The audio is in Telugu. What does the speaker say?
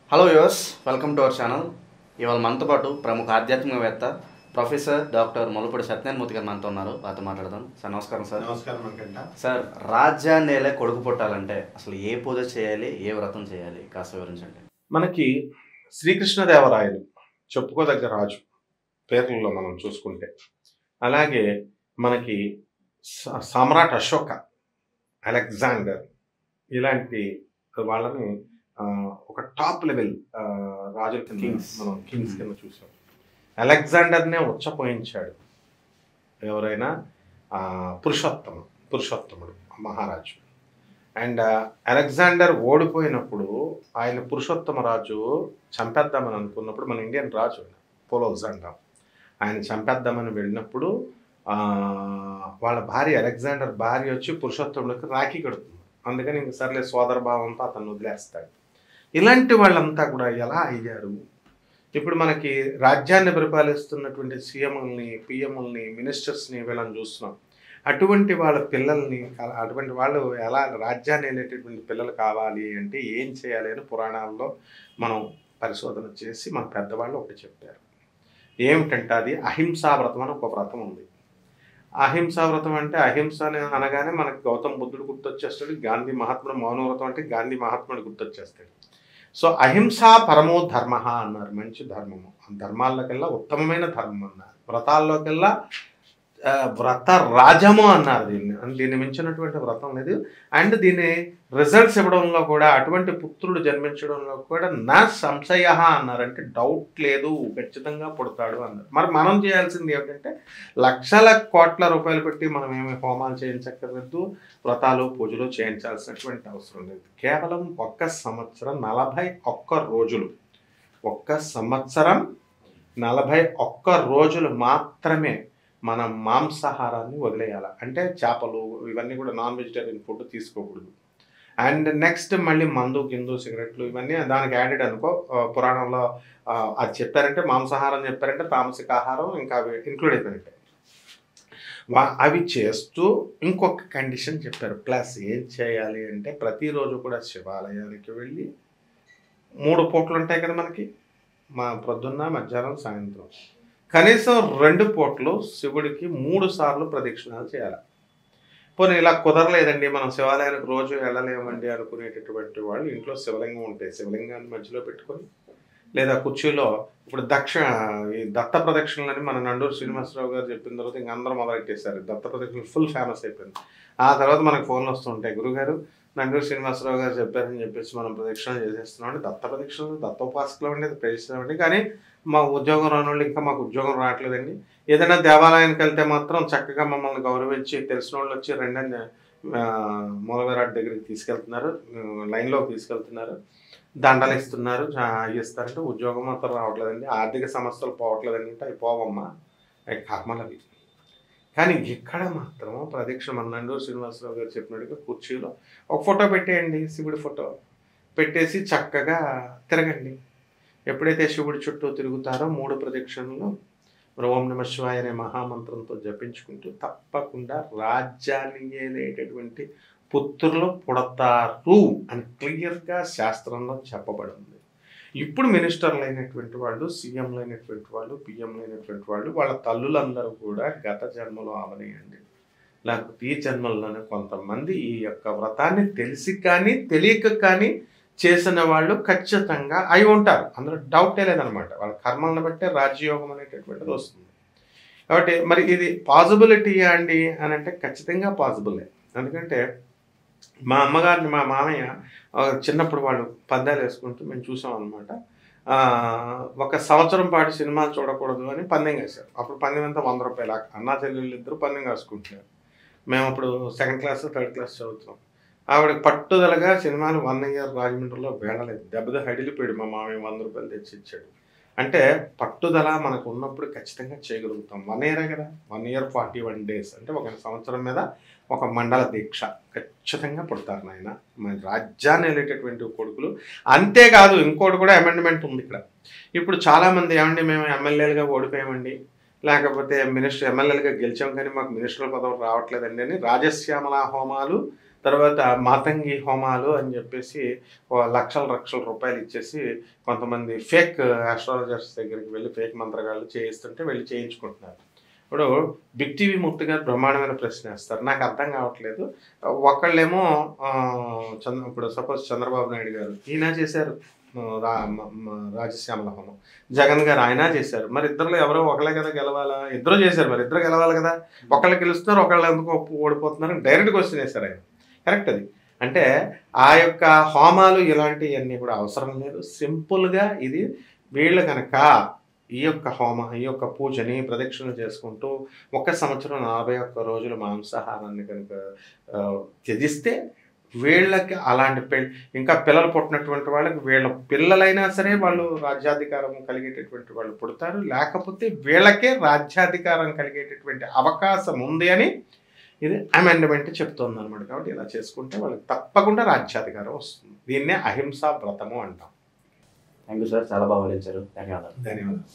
Hello viewers welcome to our channel ఇవాళ మనతో పాటు ప్రముఖ ఆధ్యాత్మికవేత్త ప్రొఫెసర్ డాక్టర్ మొలపూడి సత్యనారాయణమూర్తి గారు మనతో ఉన్నారు వారితో మాట్లాడదాం సార్ నమస్కారం సార్ నమస్కారం వెంకట సార్ రాజ్యాన్నేలే కొడుకు పుట్టాలంటే అసలు ఏ పూజ చేయాలి ఏ వ్రతం చేయాలి కాస్త వివరించండి మనకి శ్రీకృష్ణదేవరాయలు చెప్పుకోదగ్గ రాజు పేర్లలో మనం చూసుకుంటే అలాగే మనకి స- సామ్రాట్ అశోక అలెగ్జాండర్ ఇలాంటి వాళ్ళని ఆ, ఒక టాప్ లెవెల్ ఆ, రాజుల కింద Kings. మనం కింగ్స్ కింద చూసాం అలెగ్జాండర్నే ఉచ్చపోయించాడు ఎవరైనా ఆ, పురుషోత్తమ పురుషోత్తముడు మహారాజు అండ్ అలెగ్జాండర్ ఓడిపోయినప్పుడు ఆయన పురుషోత్తమ రాజు చంపేద్దామని అనుకున్నప్పుడు మన ఇండియన్ రాజు ఆయన పోలోజాండర్ ఆయన చంపేద్దామని వెళ్ళినప్పుడు ఆ, వాళ్ళ భార్య అలెగ్జాండర్ భార్య వచ్చి పురుషోత్తముడికి రాఖీ కడుతుంది అందుకని ఇంక సర్లే సోదర భావంతో అతను వదిలేస్తాడు ఇలాంటి వాళ్ళంతా కూడా ఎలా అయ్యారు ఇప్పుడు మనకి రాజ్యాన్ని పరిపాలిస్తున్నటువంటి సీఎంలని పిఎంలని మినిస్టర్స్ని వీళ్ళని చూస్తున్నాం అటువంటి వాళ్ళ పిల్లల్ని క- అటువంటి వాళ్ళు ఎలా రాజ్యాన్ని వెళ్ళేటటువంటి పిల్లలు కావాలి అంటే ఏం చేయాలి అని పురాణాల్లో మనం పరిశోధన చేసి మన పెద్దవాళ్ళు ఒకటి చెప్పారు ఏమిటంటే అది అహింసా వ్రతం అని ఒక వ్రతం ఉంది అహింసా వ్రతం అంటే అహింస అని అనగానే మనకి గౌతమ్ బుద్ధుడు గుర్తొచ్చేస్తాడు గాంధీ మహాత్ముడు మౌన వ్రతం అంటే గాంధీ మహాత్ముడు గుర్తొచ్చేస్తాడు సో అహింసా పరమో ధర్మ అన్నారు మంచి ధర్మము ధర్మాల్లోకెల్లా ఉత్తమమైన ధర్మం అన్నారు వ్రతాల్లోకెల్లా ఆ, వ్రత రాజము అన్నారు దీన్ని అని దీన్ని మించినటువంటి వ్రతం లేదు అండ్ దీని రిజల్ట్స్ ఇవ్వడంలో కూడా అటువంటి పుత్రుడు జన్మించడంలో కూడా నా సంశయ అన్నారు అంటే డౌట్ లేదు ఖచ్చితంగా పుడతాడు అన్నారు మరి మనం చేయాల్సింది ఏమిటంటే లక్షల కోట్ల రూపాయలు పెట్టి మనం ఏమి హోమాలు చేయించక్కర్లేదు వ్రతాలు పూజలు చేయించాల్సినటువంటి అవసరం లేదు కేవలం ఒక్క సంవత్సరం నలభై ఒక్క రోజులు ఒక్క సంవత్సరం నలభై ఒక్క రోజులు మాత్రమే మనం మాంసాహారాన్ని వదిలేయాలి అంటే చేపలు ఇవన్నీ కూడా నాన్ వెజిటేరియన్ ఫుడ్ తీసుకోకూడదు అండ్ నెక్స్ట్ మళ్ళీ మందు గిందు సిగరెట్లు ఇవన్నీ దానికి యాడెడ్ అనుకో ఆ, పురాణంలో ఆ, అది చెప్పారంటే మాంసాహారం చెప్పారంటే తామసిక ఆహారం ఇంకా అవి ఇంక్లూడ్ అయిపోయినట్టే వా- అవి చేస్తూ ఇంకొక కండిషన్ చెప్పారు ప్లస్ ఏం చేయాలి అంటే ప్రతిరోజు కూడా శివాలయానికి వెళ్ళి మూడు పూటలు ఉంటాయి కదా మనకి మా ప్రొద్దున్న మధ్యాహ్నం సాయంత్రం కనీసం రెండు పూటలు శివుడికి మూడు సార్లు ప్రదక్షిణాలు చేయాలి పోనీ ఇలా కుదరలేదండి మనం శివాలయానికి రోజు వెళ్ళలేమండి అనుకునేటటువంటి వాళ్ళు ఇంట్లో శివలింగం ఉంటాయి శివలింగాన్ని మధ్యలో పెట్టుకొని లేదా కుర్చీలో ఇప్పుడు దక్ష ఈ దత్త ప్రదక్షిణలని మన నండూరు శ్రీనివాసరావు గారు చెప్పిన తర్వాత ఇంక అందరూ మొదలెట్టేశారు దత్త ప్రదక్షిణ ఫుల్ ఫేమస్ అయిపోయింది ఆ తర్వాత మనకు ఫోన్లు వస్తుంటాయి గురుగారు నండూరు శ్రీనివాసరావు గారు చెప్పారని చెప్పేసి మనం ప్రదక్షిణ చేసేస్తున్నాం అండి దత్త ప్రదక్షిణ దత్త ఉపాసకులు అండి అది ప్రదక్షిణం కానీ మా ఉద్యోగం రాని వాళ్ళు ఇంకా మాకు ఉద్యోగం రావట్లేదండి ఏదైనా దేవాలయానికి వెళ్తే మాత్రం చక్కగా మమ్మల్ని గౌరవించి తెలిసిన వాళ్ళు వచ్చి రెండని మూలవిరాట్ దగ్గరికి తీసుకెళ్తున్నారు ఆ, లైన్లో తీసుకెళ్తున్నారు దండలు ఇస్తున్నారు ఆ, ఇస్తారంటే ఉద్యోగం మాత్రం రావట్లేదండి ఆర్థిక సమస్యలు పోవట్లేదండి అంటే అవి పోవమ్మా అవి కర్మలు అవి కానీ ఇక్కడ మాత్రం ప్రదక్షిణ మన నండూరు శ్రీనివాసరావు గారు చెప్పినట్టుగా కుర్చీలో ఒక ఫోటో పెట్టేయండి శివుడి ఫోటో పెట్టేసి చక్కగా తిరగండి ఎప్పుడైతే శివుడి చుట్టూ తిరుగుతారో మూడు ప్రదక్షిణలు మరి ఓం నమ శివాయ అనే మహామంత్రంతో జపించుకుంటూ తప్పకుండా రాజ్యాన్ని ఏలేటటువంటి పుత్రులు పుడతారు అని క్లియర్గా శాస్త్రంలో చెప్పబడింది ఇప్పుడు మినిస్టర్లు అయినటువంటి వాళ్ళు సీఎంలు అయినటువంటి వాళ్ళు పిఎంలు అయినటువంటి వాళ్ళు వాళ్ళ తల్లులందరూ కూడా గత జన్మలో అవనేయండి లేకపోతే ఈ జన్మల్లోనే కొంతమంది ఈ యొక్క వ్రతాన్ని తెలిసి కానీ తెలియక కానీ చేసిన వాళ్ళు ఖచ్చితంగా అయి ఉంటారు అందులో డౌటే లేదనమాట వాళ్ళ కర్మలను బట్టే రాజ్యయోగం అనేటటువంటిది వస్తుంది కాబట్టి మరి ఇది పాసిబిలిటీయా అండి అని అంటే ఖచ్చితంగా పాసిబులే ఎందుకంటే మా అమ్మగారిని మా మామయ్య ఆ, చిన్నప్పుడు వాళ్ళు పందాలు వేసుకుంటూ మేము చూసాం అనమాట ఒక సంవత్సరం పాటు సినిమాలు చూడకూడదు అని పందెం వేశారు అప్పుడు పందెం అంతా వంద రూపాయలు అన్నా చెల్లెళ్ళు ఇద్దరు పందెం కాసుకుంటున్నారు మేము అప్పుడు సెకండ్ క్లాస్ థర్డ్ క్లాస్ చదువుతున్నాం ఆవిడ పట్టుదలగా సినిమాలు వన్ ఇయర్ రాజమండ్రిలో వేడలేదు దెబ్బతో హడిలిపోయాడు మా మామయ్య వంద రూపాయలు తెచ్చి ఇచ్చాడు అంటే పట్టుదల మనకు ఉన్నప్పుడు ఖచ్చితంగా చేయగలుగుతాం వన్ ఇయరే కదా one year forty one days అంటే ఒక సంవత్సరం మీద ఒక మండల దీక్ష ఖచ్చితంగా పుడతారు నాయన మన రాజ్యాన్ని వెళ్ళేటటువంటి కొడుకులు అంతేకాదు ఇంకోటి కూడా అమెండ్మెంట్ ఉంది ఇక్కడ ఇప్పుడు చాలామంది ఏమండి మేము ఎమ్మెల్యేలుగా ఓడిపోయామండి లేకపోతే మినిస్టర్ ఎమ్మెల్యేలుగా గెలిచాం కానీ మాకు మినిస్టర్ పదవులు రావట్లేదండి అని రాజశ్యామల హోమాలు తర్వాత మాతంగి హోమాలు అని చెప్పేసి ఓ లక్షల లక్షల రూపాయలు ఇచ్చేసి కొంతమంది ఫేక్ ఆస్ట్రాలజర్స్ దగ్గరికి వెళ్ళి ఫేక్ మంత్రగాళ్ళు చేయిస్తుంటే వెళ్ళి చేయించుకుంటున్నారు ఇప్పుడు బిగ్ టీవీ మూర్తి గారు బ్రహ్మాండమైన ప్రశ్న వేస్తారు నాకు అర్థం కావట్లేదు ఒకళ్ళేమో ఆ, చంద్ర ఇప్పుడు సపోజ్ చంద్రబాబు నాయుడు గారు ఈయన చేశారు ఆ, రా మ- మ- రాజశ్యామల హోమం జగన్ గారు ఆయన చేశారు మరి ఇద్దరులో ఎవరో ఒకళ్ళే కదా గెలవాలా ఇద్దరు చేశారు మరి ఇద్దరు గెలవాలి కదా ఒకళ్ళు గెలుస్తున్నారు ఒకళ్ళు ఎందుకు ఒప్పు- ఓడిపోతున్నారు డైరెక్ట్ క్వశ్చన్ వేశారు ఆయన కరెక్ట్ అది అంటే ఆ యొక్క హోమాలు ఇలాంటివన్నీ కూడా అవసరం లేదు సింపుల్గా ఇది వీళ్ళు కనుక ఈ యొక్క హోమ ఈ యొక్క పూజని ప్రదక్షిణ చేసుకుంటూ ఒక సంవత్సరం నలభై ఒక్క రోజులు మాంసాహారాన్ని కనుక ఆ, త్యజిస్తే వీళ్ళకి అలాంటి పెళ్ళి ఇంకా పిల్లలు పుట్టినటువంటి వాళ్ళకి వీళ్ళ పిల్లలైనా సరే వాళ్ళు రాజ్యాధికారం కలిగేటటువంటి వాళ్ళు పుడతారు లేకపోతే వీళ్ళకే రాజ్యాధికారం కలిగేటటువంటి అవకాశం ఉంది అని ఇది అమెండ్మెంట్ చెప్తుంది అనమాట కాబట్టి ఇలా చేసుకుంటే వాళ్ళకి తప్పకుండా రాజ్యాధికారం వస్తుంది దీన్నే అహింసా వ్రతము అంటాం థ్యాంక్ యూ సార్ చాలా బాగా వివరించారు ధన్యవాదాలు ధన్యవాదాలు